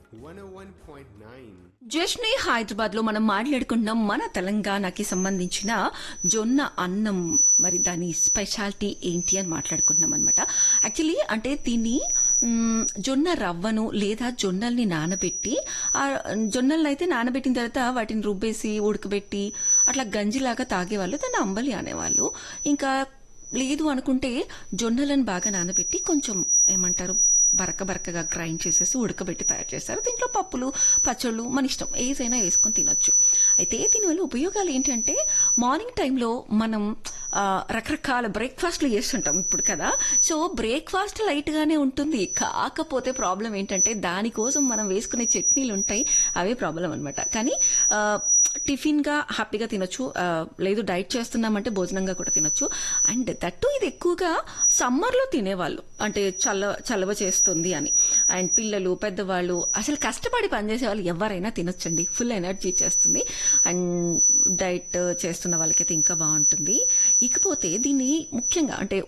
101.9 జష్నే హైదరాబాద్ లో మనం మాట్లాడుకుంటున్నాం మన తెలంగాణకి సంబంధించిన జొన్న అన్నం మరి దాని స్పెషాలిటీ ఏంటి అని మాట్లాడుకుంటున్నాం అనమాట యాక్చువల్లీ అంటే దీన్ని మ్, జొన్న రవ్వను లేదా జొన్నల్ని నానబెట్టి ఆ జొన్నల్ని అయితే నానబెట్టిన తర్వాత వాటిని రుబ్బేసి ఉడకబెట్టి అట్లా గంజిలాగా తాగేవాళ్ళు దాన్ని అంబలి అనేవాళ్ళు ఇంకా లేదు అనుకుంటే జొన్నలను బాగా నానబెట్టి కొంచెం ఏమంటారు బరక బరకగా గ్రైండ్ చేసేసి ఉడకబెట్టి తయారు చేస్తారు దీంట్లో పప్పులు పచ్చళ్ళు మన ఇష్టం ఏదైనా వేసుకొని తినొచ్చు అయితే దీనివల్ల ఉపయోగాలు ఏంటంటే మార్నింగ్ టైంలో మనం ఆ, రకరకాల బ్రేక్ఫాస్ట్లు చేస్తుంటాం ఇప్పుడు కదా సో బ్రేక్ఫాస్ట్ లైట్ గానే ఉంటుంది కాకపోతే ప్రాబ్లం ఏంటంటే దానికోసం మనం వేసుకునే చట్నీలు ఉంటాయి అవే ప్రాబ్లం అనమాట కానీ ఆ, టిఫిన్ గా హ్యాపీగా తినొచ్చు ఆ, లేదు డైట్ చేస్తున్నామంటే భోజనంగా కూడా తినొచ్చు అండ్ దట్టు ఇది ఎక్కువగా సమ్మర్ లో తినేవాళ్ళు అంటే చల్ల చలవ చేస్తుంది అని అండ్ పిల్లలు పెద్దవాళ్ళు అసలు కష్టపడి పనిచేసే వాళ్ళు ఎవరైనా తినొచ్చండి ఫుల్ ఎనర్జీ చేస్తుంది అండ్ డైట్ చేస్తున్న వాళ్ళకైతే ఇంకా బాగుంటుంది ఇకపోతే దీన్ని ముఖ్యంగా అంటే